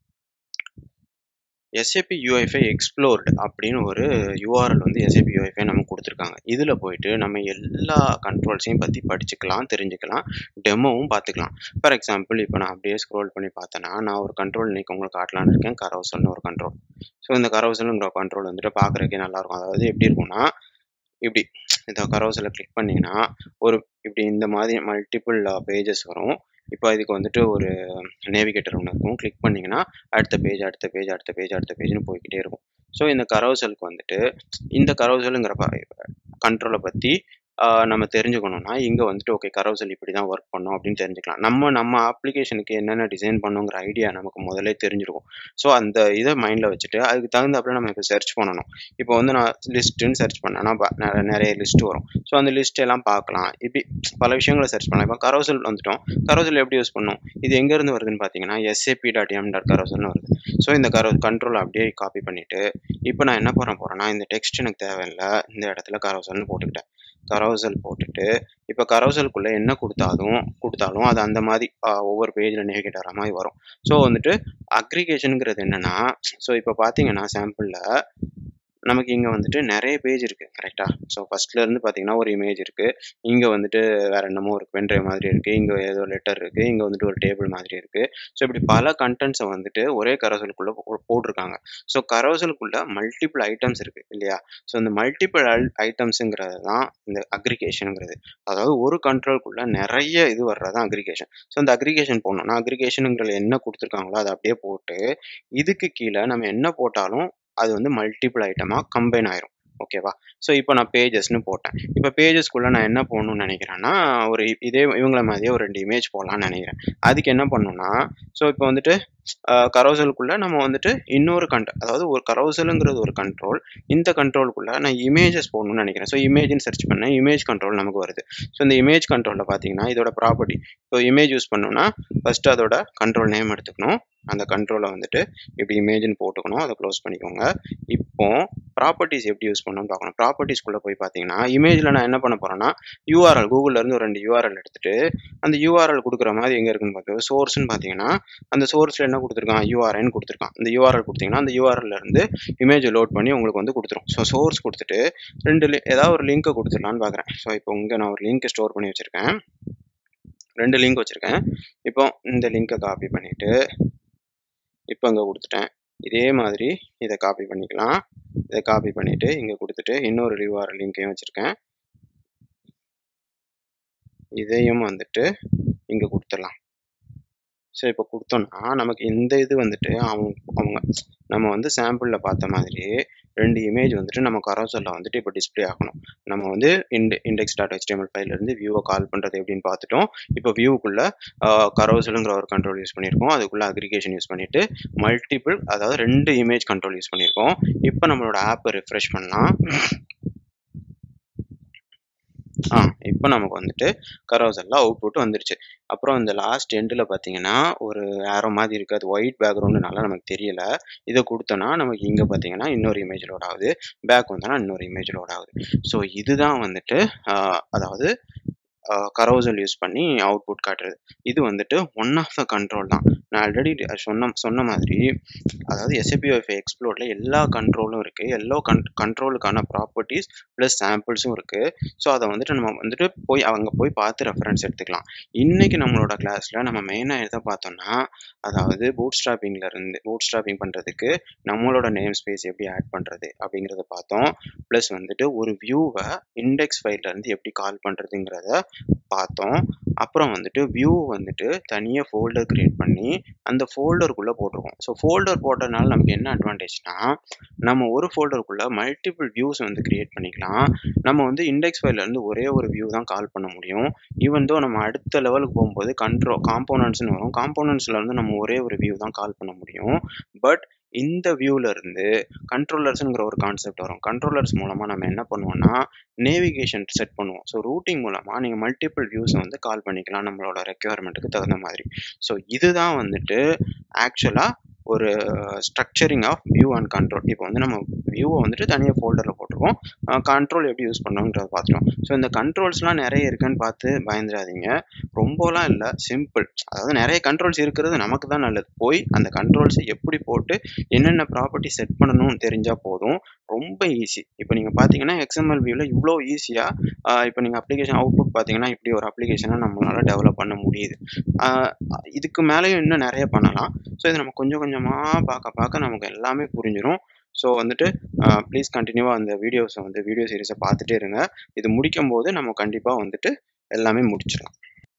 எஸ்ஏபி யூஐஃபை எக்ஸ்ப்ளோர்டு அப்படின்னு ஒரு யூஆர்எல் வந்து எஸ்ஏபி யூஐஃபை நமக்கு கொடுத்துருக்காங்க இதில் போயிட்டு நம்ம எல்லா கண்ட்ரோல்ஸையும் பற்றி படிச்சுக்கலாம் தெரிஞ்சுக்கலாம் டெமோவும் பார்த்துக்கலாம் ஃபார் எக்ஸாம்பிள் இப்போ நான் அப்படியே ஸ்க்ரோல் பண்ணி பார்த்தேன்னா நான் ஒரு கண்ட்ரோல் இன்னைக்கு உங்களுக்கு காட்டலான்னு இருக்கேன் கரோசல்னு ஒரு கண்ட்ரோல் ஸோ இந்த கரோசலுங்கிற கண்ட்ரோல் வந்துட்டு பார்க்குறதுக்கே நல்லாயிருக்கும் அதாவது எப்படி இருக்கும்னா இப்படி இந்த கரோசலை கிளிக் பண்ணிங்கன்னா ஒரு இப்படி இந்த மாதிரி மல்டிபிள் பேஜஸ் வரும் இப்போ இதுக்கு வந்துட்டு ஒரு நேவிகேட்டர் ஒன்று இருக்கும் கிளிக் பண்ணிங்கன்னா அடுத்த பேஜ் அடுத்த பேஜ் அடுத்த பேஜ் அடுத்த பேஜ்னு போய்கிட்டே இருக்கும் ஸோ இந்த கரோசலுக்கு வந்துட்டு இந்த கரோசலுங்கிற கண்ட்ரோலை பற்றி நம்ம தெரிஞ்சுக்கணும்னா இங்கே வந்துட்டு ஓகே கரோசல் இப்படி தான் ஒர்க் பண்ணோம் அப்படின்னு தெரிஞ்சுக்கலாம் நம்ம நம்ம அப்ளிகேஷனுக்கு என்னென்ன டிசைன் பண்ணுங்கிற ஐடியா நமக்கு முதல்ல தெரிஞ்சிருக்கும் ஸோ அந்த இதை மைண்டில் வச்சுட்டு அதுக்கு தகுந்தாப்புல நம்ம இப்போ சர்ச் பண்ணணும் இப்போ வந்து நான் லிஸ்ட்டுன்னு சர்ச் பண்ணேன்னா நிறைய லிஸ்ட் வரும் ஸோ அந்த லிஸ்ட் எல்லாம் பார்க்கலாம் இப்படி பல விஷயங்களை சர்ச் பண்ணலாம் இப்போ கரோசல் வந்துட்டோம் கரோசல் எப்படி யூஸ் பண்ணணும் இது எங்கேருந்து வருதுன்னு பார்த்தீங்கன்னா எஸ்ஏபி டாட் எம் டாட் கரோசல்னு வருது ஸோ இந்த கரோ கண்ட்ரோல் அப்படியே காப்பி பண்ணிவிட்டு இப்போ நான் என்ன பண்ண போகிறேன்னா இந்த டெக்ஸ்ட் எனக்கு தேவையில்லை இந்த இடத்துல கரோசல்னு போட்டுக்கிட்டேன் கரோசல் போட்டுட்டு இப்போ கரோசலுக்குள்ளே என்ன கொடுத்தாலும் கொடுத்தாலும் அது அந்த மாதிரி ஒவ்வொரு பேஜில் நேவிகேட் ஆகிற மாதிரி வரும் ஸோ வந்துட்டு அக்ரிகேஷனுங்கிறது என்னென்னா ஸோ இப்போ பார்த்தீங்கன்னா சாம்பிளில் நமக்கு இங்கே வந்துட்டு நிறைய பேஜ் இருக்குது கரெக்டாக ஸோ ஃபஸ்ட்லேருந்து பார்த்தீங்கன்னா ஒரு இமேஜ் இருக்குது இங்கே வந்துட்டு வேறு என்னமோ ஒரு பென்ட்ரைவ் மாதிரி இருக்குது இங்கே ஏதோ லெட்டர் இருக்குது இங்கே வந்துட்டு ஒரு டேபிள் மாதிரி இருக்குது ஸோ இப்படி பல கண்டென்ட்ஸை வந்துட்டு ஒரே கரோசலுக்குள்ளே போட்டிருக்காங்க ஸோ கரோசலுக்குள்ளே மல்டிபிள் ஐட்டம்ஸ் இருக்குது இல்லையா ஸோ இந்த மல்டிபிள் ஐட்டம்ஸுங்கிறது தான் இந்த அக்ரிகேஷனுங்கிறது அதாவது ஒரு கண்ட்ரோலுக்குள்ளே நிறைய இது வர்றது தான் அக்ரிகேஷன் ஸோ இந்த அக்ரிகேஷன் போடணும்னா அக்ரிகேஷனுங்கிறது என்ன கொடுத்துருக்காங்களோ அதை அப்படியே போட்டு இதுக்கு கீழே நம்ம என்ன போட்டாலும் அது வந்து மல்டிபிள் ஐட்டமாக கம்பைன் ஆயிரும் ஓகேவா ஸோ இப்போ நான் பேஜஸ்னு போட்டேன் இப்போ பேஜஸ்க்குள்ளே நான் என்ன போடணும்னு நினைக்கிறேன்னா ஒரு இதே இவங்கள மாதிரியே ஒரு ரெண்டு இமேஜ் போடலான்னு நினைக்கிறேன் அதுக்கு என்ன பண்ணணும்னா ஸோ இப்போ வந்துட்டு கரோசலுக்குள்ள நம்ம வந்துட்டு இன்னொரு கண்ட் அதாவது ஒரு கரோசலுங்கிறது ஒரு கண்ட்ரோல் இந்த கண்ட்ரோலுக்குள்ள நான் இமேஜஸ் போடணும்னு நினைக்கிறேன் ஸோ இமேஜ்னு சர்ச் பண்ணேன் இமேஜ் கண்ட்ரோல் நமக்கு வருது ஸோ இந்த இமேஜ் கண்ட்ரோலில் பார்த்தீங்கன்னா இதோட ப்ராப்பர்ட்டி இப்போ இமேஜ் யூஸ் பண்ணோம்னா ஃபர்ஸ்ட் அதோட கண்ட்ரோல் நேம் எடுத்துக்கணும் அந்த கண்ட்ரோலை வந்துட்டு இப்படி இமேஜ்னு போட்டுக்கணும் அதை க்ளோஸ் பண்ணிக்கோங்க இப்போ ப்ராப்பர்ட்டிஸ் எப்படி யூஸ் பண்ணணும்னு பார்க்கணும் ப்ராப்பர்ட்டிஸ்குள்ளே போய் பார்த்தீங்கன்னா இமேஜில் நான் என்ன பண்ண போகிறேன்னா யூஆர்எல் கூகுள்லேருந்து ஒரு ரெண்டு யூஆர்எல் எடுத்துட்டு அந்த யூஆர்எல் கொடுக்குற மாதிரி எங்கே இருக்குன்னு பார்த்து சோர்ஸ்னு பார்த்தீங்கன்னா அந்த சோர்ஸில் என்ன கொடுத்துருக்கான் யூஆர்என் கொடுத்துருக்கான் இந்த யூஆர்எல் கொடுத்தீங்கன்னா அந்த URL ல இருந்து இமேஜை லோட் பண்ணி உங்களுக்கு வந்து கொடுத்துரும் ஸோ சோர்ஸ் கொடுத்துட்டு ரெண்டு li- ஏதாவது ஒரு லிங்க்கை கொடுத்துடலான்னு பார்க்குறேன் ஸோ இப்போ இங்கே நான் ஒரு லிங்க் ஸ்டோர் பண்ணி வச்சுருக்கேன் ரெண்டு லிங்க் வச்சுருக்கேன் இப்போ இந்த லிங்கை காப்பி பண்ணிவிட்டு இப்போ இங்கே கொடுத்துட்டேன் இதே மாதிரி இதை காப்பி பண்ணிக்கலாம் இதை காப்பி பண்ணிவிட்டு இங்கே கொடுத்துட்டு இன்னொரு ரிவார் லிங்க்கையும் வச்சுருக்கேன் இதையும் வந்துட்டு இங்கே கொடுத்துடலாம் ஸோ இப்போ கொடுத்தோம்னா நமக்கு இந்த இது வந்துட்டு அவங்க அவங்க நம்ம வந்து சாம்பிளில் பார்த்த மாதிரி ரெண்டு இமேஜ் வந்துட்டு நம்ம கரோசலில் வந்துட்டு இப்போ டிஸ்ப்ளே ஆகணும் நம்ம வந்து இண்ட் இண்டெக்ஸ் டாட் ஹெச்டிஎம்எல் ஃபைல்லேருந்து வியூவை கால் பண்ணுறது எப்படின்னு பார்த்துட்டோம் இப்போ வியூக்குள்ளே கரோசலுங்கிற ஒரு கண்ட்ரோல் யூஸ் பண்ணியிருக்கோம் அதுக்குள்ளே அக்ரிகேஷன் யூஸ் பண்ணிவிட்டு மல்டிபிள் அதாவது ரெண்டு இமேஜ் கண்ட்ரோல் யூஸ் பண்ணியிருக்கோம் இப்போ நம்மளோட ஆப்பை ரிஃப்ரெஷ் பண்ணலாம் ஆ இப்போ நமக்கு வந்துட்டு கரோசலில் அவுட்புட் வந்துருச்சு அப்புறம் இந்த லாஸ்ட் எண்டில் பார்த்தீங்கன்னா ஒரு ஏரோ மாதிரி இருக்குது அது ஒயிட் பேக்ரவுண்டுனால நமக்கு தெரியல இதை கொடுத்தோன்னா நமக்கு இங்கே பார்த்தீங்கன்னா இன்னொரு இமேஜ் லோட் ஆகுது பேக் வந்தோன்னா இன்னொரு இமேஜ் லோட் ஆகுது ஸோ இதுதான் வந்துட்டு ஆஹ், அதாவது கரோசல் யூஸ் பண்ணி அவுட்புட் காட்டுறது இது வந்துட்டு ஒன் ஆஃப் த கண்ட்ரோல் தான் நான் ஆல்ரெடி சொன்ன சொன்ன மாதிரி அதாவது எஸ்ஏபிஓஎஃப் எக்ஸ்ப்ளோரில் எல்லா கண்ட்ரோலும் இருக்குது எல்லா கன் கண்ட்ரோலுக்கான ப்ராப்பர்ட்டிஸ் ப்ளஸ் சாம்பிள்ஸும் இருக்குது ஸோ அதை வந்துட்டு நம்ம வந்துட்டு போய் அங்கே போய் பார்த்து ரெஃபரன்ஸ் எடுத்துக்கலாம் இன்னைக்கு நம்மளோட கிளாஸில் நம்ம மெயினாக எதை பார்த்தோம்னா அதாவது பூட் ஸ்ட்ராப்பிங்கில் இருந்து பூட் ஸ்ட்ராப்பிங் பண்ணுறதுக்கு நம்மளோட நேம் ஸ்பேஸ் எப்படி ஆட் பண்ணுறது அப்படிங்கிறத பார்த்தோம் ப்ளஸ் வந்துட்டு ஒரு வியூவை இண்டெக்ஸ் இருந்து எப்படி கால் பண்ணுறதுங்கிறத பார்த்தோம் அப்புறம் வந்துட்டு வியூ வந்துட்டு தனியாக ஃபோல்டர் கிரியேட் பண்ணி அந்த ஃபோல்டருக்குள்ளே போட்டிருக்கோம் ஸோ ஃபோல்டர் போட்டதுனால நமக்கு என்ன அட்வான்டேஜ்னா நம்ம ஒரு ஃபோல்டருக்குள்ளே மல்டிபிள் வியூஸ் வந்து கிரியேட் பண்ணிக்கலாம் நம்ம வந்து இண்டெக்ஸ் இருந்து ஒரே ஒரு வியூ தான் கால் பண்ண முடியும் ஈவன் தோ நம்ம அடுத்த லெவலுக்கு போகும்போது கண்ட்ரோ காம்போனன்ட்ஸ்னு வரும் காம்போனன்ட்ஸில் இருந்து நம்ம ஒரே ஒரு வியூ தான் கால் பண்ண முடியும் பட் இந்த வியூல இருந்து கண்ட்ரோலர்ஸ்ங்கிற ஒரு கான்செப்ட் வரும் கண்ட்ரோலர்ஸ் மூலமாக நம்ம என்ன பண்ணுவோம்னா நேவிகேஷன் செட் பண்ணுவோம் ஸோ ரூட்டிங் மூலமாக நீங்கள் மல்டிபிள் வியூஸை வந்து கால் பண்ணிக்கலாம் நம்மளோட ரெக்யர்மெண்ட்டுக்கு தகுந்த மாதிரி ஸோ இதுதான் வந்துட்டு ஆக்சுவலாக ஒரு structuring of view and control இப்போ வந்து நம்ம வியூவை வந்துட்டு தனியாக ஃபோல்டரில் போட்டிருக்கோம் கண்ட்ரோல் எப்படி யூஸ் பண்ணோங்கிறத பார்த்துட்டோம் ஸோ இந்த கண்ட்ரோல்ஸ்லாம் நிறைய இருக்குன்னு பார்த்து பயந்துடாதீங்க ரொம்பலாம் இல்லை சிம்பிள் அதாவது நிறைய கண்ட்ரோல்ஸ் இருக்கிறது நமக்கு தான் நல்லது போய் அந்த கண்ட்ரோல்ஸை எப்படி போட்டு என்னென்ன ப்ராப்பர்ட்டி செட் பண்ணணும்னு தெரிஞ்சால் போதும் ரொம்ப ஈஸி இப்போ நீங்கள் பார்த்தீங்கன்னா எக்ஸ்எம்எல் வியூவில் இவ்வளோ ஈஸியாக இப்போ நீங்கள் அப்ளிகேஷன் அவுட்புட் பார்த்தீங்கன்னா இப்படி ஒரு அப்ளிகேஷனை நம்மளால் டெவலப் பண்ண முடியுது ஆஹ் இதுக்கு மேலேயும் இன்னும் நிறைய பண்ணலாம் ஸோ இதை நம்ம கொஞ்சம் கொஞ்சமாக பார்க்க பார்க்க நமக்கு எல்லாமே புரிஞ்சிடும் ஸோ வந்துட்டு ப்ளீஸ் கண்டினியூவாக அந்த வீடியோஸை வந்து வீடியோ சீரிஸை பார்த்துட்டே இருங்க இது முடிக்கும் போது நம்ம கண்டிப்பாக வந்துட்டு எல்லாமே முடிச்சிடலாம்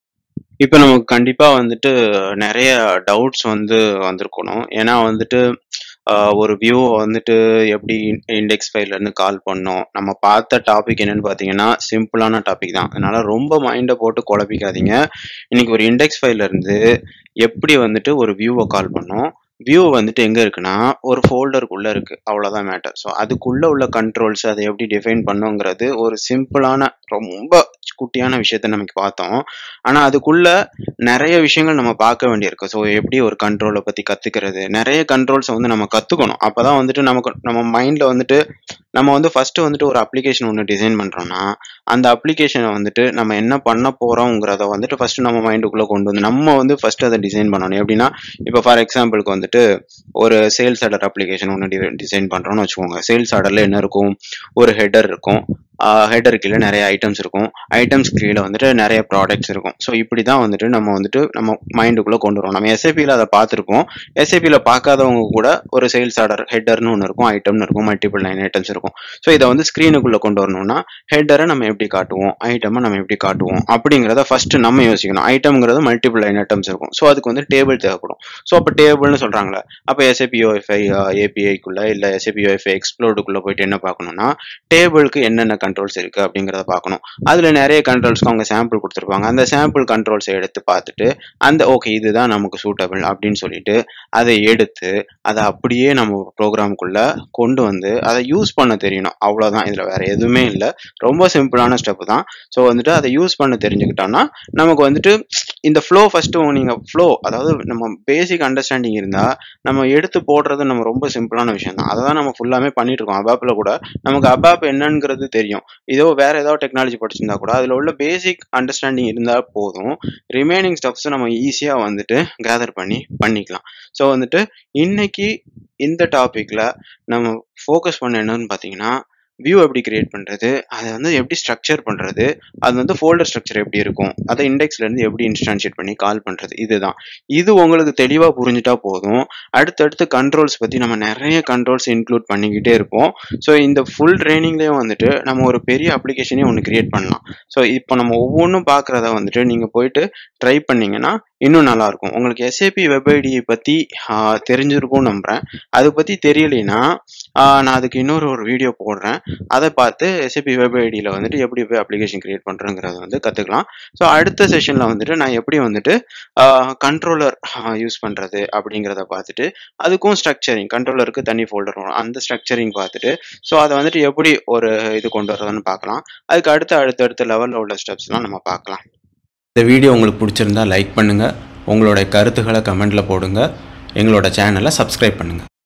இப்போ நமக்கு கண்டிப்பாக வந்துட்டு நிறைய டவுட்ஸ் வந்து வந்திருக்கணும் ஏன்னா வந்துட்டு ஆஹ் ஒரு வியூ வந்துட்டு எப்படி இண்டெக்ஸ் இருந்து கால் பண்ணோம் நம்ம பார்த்த டாபிக் என்னன்னு பார்த்தீங்கன்னா சிம்பிளான டாபிக் தான் அதனால ரொம்ப மைண்டை போட்டு குழப்பிக்காதீங்க இன்னைக்கு ஒரு இண்டெக்ஸ் இருந்து எப்படி வந்துட்டு ஒரு வியூவை கால் பண்ணோம் வியூ வந்துட்டு எங்க இருக்குன்னா ஒரு ஃபோல்டருக்குள்ள இருக்கு அவ்வளவுதான் மேட்டர் ஸோ அதுக்குள்ள உள்ள கண்ட்ரோல்ஸ் அதை எப்படி டிஃபைன் பண்ணுங்கிறது ஒரு சிம்பிளான ரொம்ப குட்டியான விஷயத்த நமக்கு பார்த்தோம் ஆனா அதுக்குள்ள நிறைய விஷயங்கள் நம்ம பார்க்க வேண்டியிருக்கு ஸோ எப்படி ஒரு கண்ட்ரோலை பத்தி கத்துக்கிறது நிறைய கண்ட்ரோல்ஸை வந்து நம்ம கத்துக்கணும் அப்பதான் வந்துட்டு நமக்கு நம்ம மைண்ட்ல வந்துட்டு நம்ம வந்து ஃபர்ஸ்ட் வந்துட்டு ஒரு அப்ளிகேஷன் ஒன்று டிசைன் பண்றோம்னா அந்த அப்ளிகேஷனை வந்துட்டு நம்ம என்ன பண்ண போறோங்கிறத வந்துட்டு ஃபர்ஸ்ட் நம்ம மைண்டுக்குள்ள கொண்டு வந்து நம்ம வந்து ஃபர்ஸ்ட் அதை டிசைன் பண்ணணும் எப்படின்னா இப்போ ஃபார் எக்ஸாம்பிளுக்கு வந்துட்டு ஒரு சேல்ஸ் ஆர்டர் அப்ளிகேஷன் ஒன்று டிசைன் பண்றோம்னு வச்சுக்கோங்க சேல்ஸ் ஆர்டர்ல என்ன இருக்கும் ஒரு ஹெடர் இருக்கும் ஹெடர் கீழே நிறைய ஐட்டம்ஸ் இருக்கும் ஐட்டம்ஸ் கீழே வந்துட்டு நிறைய ப்ராடக்ட்ஸ் இருக்கும் ஸோ இப்படி தான் வந்துட்டு நம்ம வந்துட்டு நம்ம மைண்டுக்குள்ளே கொண்டு வரோம் நம்ம எஸ்ஏபியில் அதை பார்த்துருப்போம் எஸ்ஏபியில் பார்க்காதவங்க கூட ஒரு சேல்ஸ் ஆர்டர் ஹெட்டர்னு ஒன்று இருக்கும் ஐட்டம்னு இருக்கும் மல்டிபிள் நைன் ஐட்டம்ஸ் இருக்கும் ஸோ இதை வந்து ஸ்க்ரீனுக்குள்ளே கொண்டு வரணும்னா ஹெட்டரை நம்ம எப்படி காட்டுவோம் ஐட்டமை நம்ம எப்படி காட்டுவோம் அப்படிங்கிறத ஃபர்ஸ்ட் நம்ம யோசிக்கணும் ஐட்டம்ங்கிறது மல்டிபிள் லைன் ஐட்டம்ஸ் இருக்கும் ஸோ அதுக்கு வந்து டேபிள் தேவைப்படும் ஸோ அப்போ டேபிள்னு சொல்கிறோம் சொல்கிறாங்களே அப்போ எஸ்ஏபி யூஎஃப்ஐ ஏபிஐக்குள்ளே இல்லை எஸ்ஏபி யூஎஃப்ஐ எக்ஸ்ப்ளோர்டுக்குள்ளே போயிட்டு என்ன பார்க்கணும்னா டேபிளுக்கு என்னென்ன கண்ட்ரோல்ஸ் இருக்குது அப்படிங்கிறத பார்க்கணும் அதில் நிறைய கண்ட்ரோல்ஸ்க்கு அவங்க சாம்பிள் கொடுத்துருப்பாங்க அந்த சாம்பிள் கண்ட்ரோல்ஸை எடுத்து பார்த்துட்டு அந்த ஓகே இதுதான் நமக்கு சூட்டபிள் அப்படின்னு சொல்லிட்டு அதை எடுத்து அதை அப்படியே நம்ம ப்ரோக்ராமுக்குள்ளே கொண்டு வந்து அதை யூஸ் பண்ண தெரியணும் அவ்வளோதான் இதில் வேறு எதுவுமே இல்லை ரொம்ப சிம்பிளான ஸ்டெப் தான் ஸோ வந்துட்டு அதை யூஸ் பண்ண தெரிஞ்சுக்கிட்டோம்னா நமக்கு வந்துட்டு இந்த ஃப்ளோ ஃபஸ்ட்டு நீங்கள் ஃப்ளோ அதாவது நம்ம பேசிக் அண்டர்ஸ்டாண்டிங் இருந்தால் நம்ம எடுத்து போடுறது நம்ம ரொம்ப சிம்பிளான விஷயம் தான் அதை தான் நம்ம ஃபுல்லாமே பண்ணிட்டு இருக்கோம் அபாப்பில் கூட நமக்கு அபாப் என்னங்கிறது தெரியும் இதோ வேற ஏதாவது டெக்னாலஜி படிச்சிருந்தா கூட அதில் உள்ள பேசிக் அண்டர்ஸ்டாண்டிங் இருந்தால் போதும் ரிமைனிங் ஸ்டெப்ஸை நம்ம ஈஸியாக வந்துட்டு கேதர் பண்ணி பண்ணிக்கலாம் ஸோ வந்துட்டு இன்னைக்கு இந்த டாப்பிக்கில் நம்ம ஃபோக்கஸ் பண்ண என்னன்னு பார்த்தீங்கன்னா வியூ எப்படி கிரியேட் பண்ணுறது அதை வந்து எப்படி ஸ்ட்ரக்சர் பண்ணுறது அது வந்து ஃபோல்டர் ஸ்ட்ரக்சர் எப்படி இருக்கும் அதை இண்டெக்ஸ்லேருந்து எப்படி இன்ஸ்டான்ஷியேட் பண்ணி கால் பண்ணுறது இதுதான் இது உங்களுக்கு தெளிவாக புரிஞ்சுட்டா போதும் அடுத்தடுத்து கண்ட்ரோல்ஸ் பற்றி நம்ம நிறைய கண்ட்ரோல்ஸ் இன்க்ளூட் பண்ணிக்கிட்டே இருப்போம் ஸோ இந்த ஃபுல் ட்ரைனிங்லேயும் வந்துட்டு நம்ம ஒரு பெரிய அப்ளிகேஷனே ஒன்று கிரியேட் பண்ணலாம் ஸோ இப்போ நம்ம ஒவ்வொன்றும் பார்க்குறத வந்துட்டு நீங்கள் போயிட்டு ட்ரை பண்ணீங்கன்னா இன்னும் நல்லாயிருக்கும் உங்களுக்கு எஸ்ஏபி வெப் ஐடியை பற்றி தெரிஞ்சிருக்கும்னு நம்புகிறேன் அதை பற்றி தெரியலைன்னா நான் அதுக்கு இன்னொரு ஒரு வீடியோ போடுறேன் அதை பார்த்து எஸ்ஏபி வெப் ஐடியில் வந்துட்டு எப்படி போய் அப்ளிகேஷன் கிரியேட் பண்ணுறங்கிறத வந்து கற்றுக்கலாம் ஸோ அடுத்த செஷனில் வந்துட்டு நான் எப்படி வந்துட்டு கண்ட்ரோலர் யூஸ் பண்ணுறது அப்படிங்கிறத பார்த்துட்டு அதுக்கும் ஸ்ட்ரக்சரிங் கண்ட்ரோலருக்கு தனி ஃபோல்டர் வரும் அந்த ஸ்ட்ரக்சரிங் பார்த்துட்டு ஸோ அதை வந்துட்டு எப்படி ஒரு இது கொண்டு வரதுன்னு பார்க்கலாம் அதுக்கு அடுத்த அடுத்தடுத்த லெவலில் உள்ள ஸ்டெப்ஸ்லாம் நம்ம பார்க்கலாம் இந்த வீடியோ உங்களுக்கு பிடிச்சிருந்தா லைக் பண்ணுங்கள் உங்களோட கருத்துக்களை கமெண்ட்டில் போடுங்க எங்களோட சேனலை சப்ஸ்கிரைப் பண்ணுங்கள்